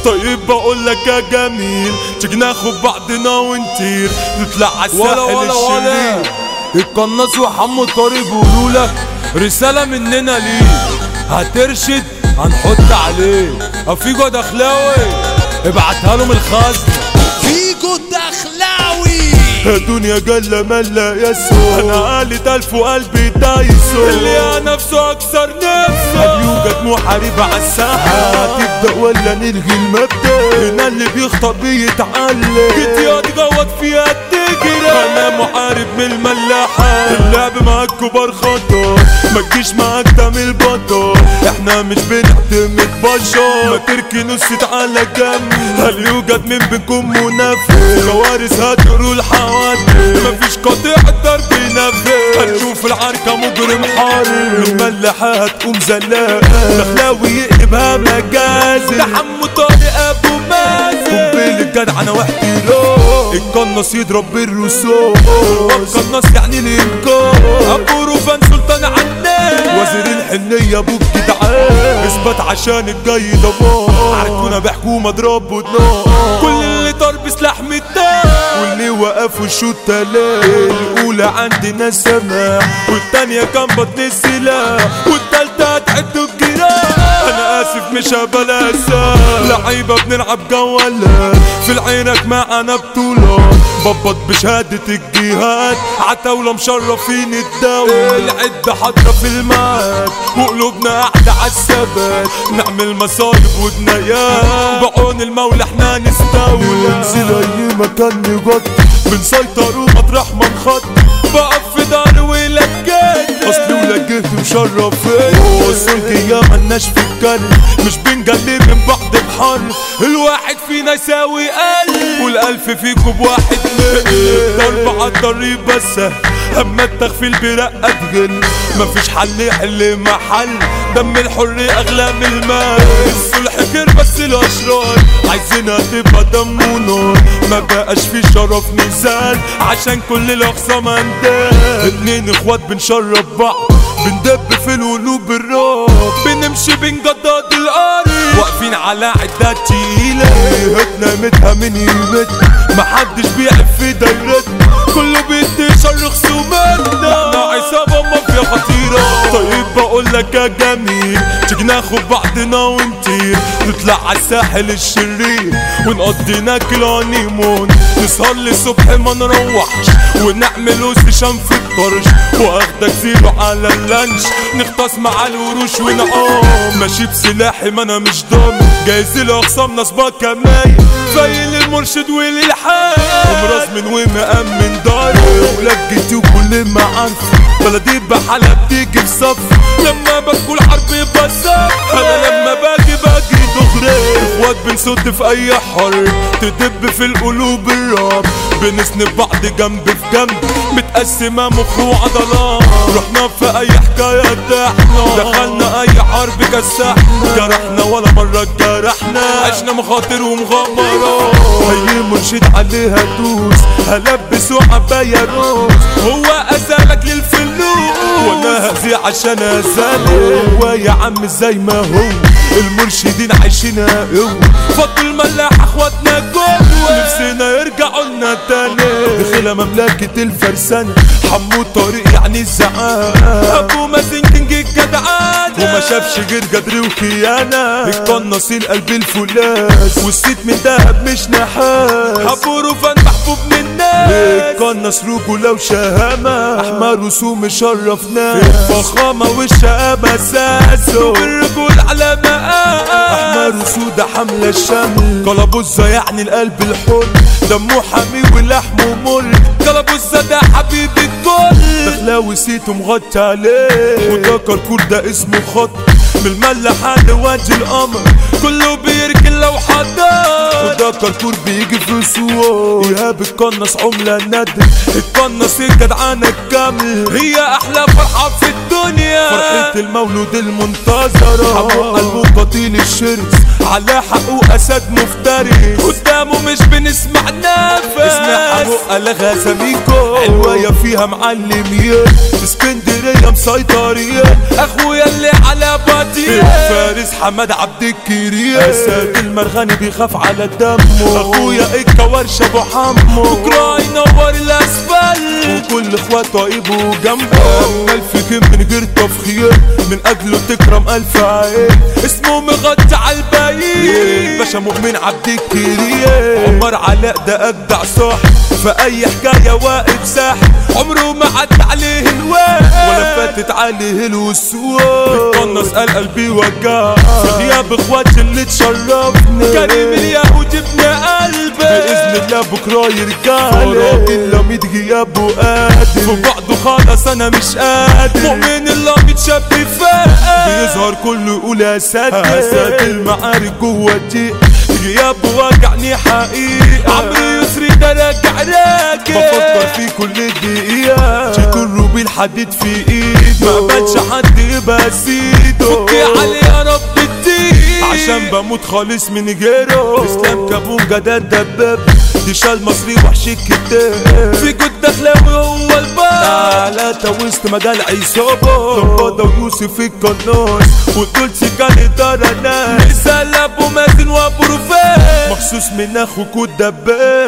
طيب بقول لك يا جميل تيجي ناخد بعضنا ونطير نطلع على ولا الساحل ولا ولا الشرير القناص وحمو طارق بيقولوا لك رسالة مننا ليه هترشد هنحط عليه افيجو دخلاوي ابعتها له من الخزن فيجو الدخلاوي دنيا جلة ملا يسوع انا قالت الف وقلبي دايسو اللي يا نفسه اكسر نفسه هل يوجد محارب على الساحة تبدأ ولا نلغي المبدأ هنا اللي بيخطأ بيتعلم جيت يا تغوط فيها تجري انا محارب من الملاحة اللعب مع الكبار خطر ما تجيش معاك دم البطل احنا مش بنعتمد بشر ما تركنوش على جنب هل يوجد من بينكم منافس كوارث هتقروا الحوادث مفيش قاطع الضرب ينفذ هتشوف العركة مجرم حار من ملاحة هتقوم زلاق دخلاوي يقلبها مجازي تحمو طارق ابو مازن قنبلة جدع انا واحترام القناص يضرب بالرصاص القناص يعني الانكار ابو روفان سلطان عنان وزير الحنية ابوك جدعان اثبت عشان الجاي دمار عركونا بحكومة اضرب ودنار كل اللي طار بسلاح متاح واللي وقف وشو التلاقي الاولى عندنا سماح والتانية كان بطن السلاح والتالتة هتعد الجراح انا اسف مش هبلاسة لعيبة بنلعب جولات في العينك معانا بطولة ببط بشهادة الجهاد عتاولة مشرفين الدولة العدة حاطة في المعاد وقلوبنا قاعدة عالثبات نعمل مصايب وجنايات بعون المولى احنا نستولى ننزل اي مكان نغطي بنسيطر ومطرح ما نخط بقف في دار ولجات اصلي ولجيت مشرف وصلت يا ملناش في الكلب مش بنجلي من بعض بحر الواحد فينا يساوي قلب والالف فيكم بواحد من ضرب على الضريب بس اما التغفيل برقة تغل مفيش حل يحل محل دم الحر اغلى من المال الصلح خير بس الاشرار عايزينها تبقى دم ونار ما بقاش في شرف نزال عشان كل الاخصام اندال اتنين اخوات بنشرب بعض بندب في القلوب الراب بنمشي بنجدد الارض واقفين على عدات تقيلة هتنا متها من يمت محدش بيعرف في دايرتنا كله بيدي شر خصوماتنا احنا عصابة مافيا خطيرة طيب بقول لك يا جميل تيجي ناخد بعضنا ونطير نطلع على الساحل الشرير ونقضي ناكل هانيمون نسهر للصبح ما نروحش ونعمل سيشان في الطرش واخدك زيرو على اللانش نغطس مع الوروش ونقوم ماشي بسلاحي ما انا مش ضامن جايز الاخصام نصبة كماية فايل المرشد والالحاد ومراس من ومأمن داري ولجتي وكل ما عارف بلدي بحالة بتيجي في صف لما بدخل حرب بصف انا لما باجي باجي دغري اخوات بنصد في اي حرب تدب في القلوب الراب بنسند بعض جنب في جنب متقسمة مخ وعضلات رحنا في اي حكاية ارتحنا دخلنا اي حرب كسحنا جرحنا ولا مرة جرحنا عشنا مخاطر ومغامرات اي مرشد عليها دوس هلبسه عباية روس هو ازالك للفلوس وانا هزي عشان ازالك هو يا عم زي ما هو المرشدين عايشينها قوة فضوا الملاح اخواتنا جوه نفسنا يرجعوا لنا تاني دخلها مملكة الفرسان حمو طريق يعني الزعان ابو مازن كينج الجدعان وما شافش غير جدر وخيانة القناص القلب الفولاس والسيت من دهب مش نحاس ابو روفان محبوب من الناس القناص رجولة وشهامة احمر رسوم شرفنا الفخامة والشقامة اساسه بالرجول على مقام احمر وسودة حملة الشمل كلابوزة يعني القلب الحر دمه حامي ولحمه مر كلابوزة ده حبيب الكل دخلاوي سيته مغطي عليه وده كركور ده اسمه خط من الملحة لوادي القمر كله بيركن لو حضر وده كركور بيجي في سوق ايهاب القناص عملة ندم القناص الجدعانة الكامل هي احلى فرحة في الدنيا فرحة المولود المنتظرة حمو قلبه قتيل الشرس على حقه اسد مفترس قدامه مش بنسمع نفس اسمع حقه لغا سميكو حلوية فيها معلم يه اسكندرية مسيطرية اخويا اللي على بطيء فارس حماد عبد الكريم اسد المرغني بيخاف على دمه اخويا الكورش ابو حمو بكره ينور الاسفل وكل اخواته يبقوا جنبه الف كم من غير تفخير من اجله تكرم الف عين اسمه مغطي على الباقيين باشا مؤمن عبد الكريم عمر علاء ده اجدع صح في اي حكايه واقف ساح عمره ما عدى عليه الوقت ولا فاتت عليه الوسوق بتقنص قال قلبي وجع في غياب اخواتي اللي تشرفني كريم اليهود ابن قلبي باذن الله بكره يرجع لي الا ميت غيابه قادر في بعضه خلاص انا مش قادر مؤمن الله متشبي فاق بيظهر كله يقول يا ساتر اسد المعارك جوه دي غيابه وجعني حقيقه عمرو يسري ده راجع راجع بفكر في كل دقيقة شكل روبي الحديد في ايده ما قبلش حد يبقى سيده فكي علي يا رب الدين عشان بموت خالص من غيره اسلام كابون جداد دباب دي شال مصري وحش الكتاب في جد دخلاوي هو الباب تعالى وسط مجال عصابة ضباطة ويوسف القناص ودول سكان إدارة ناس مثال ابو مازن وابو رفاق مخصوص من اخوك الدباب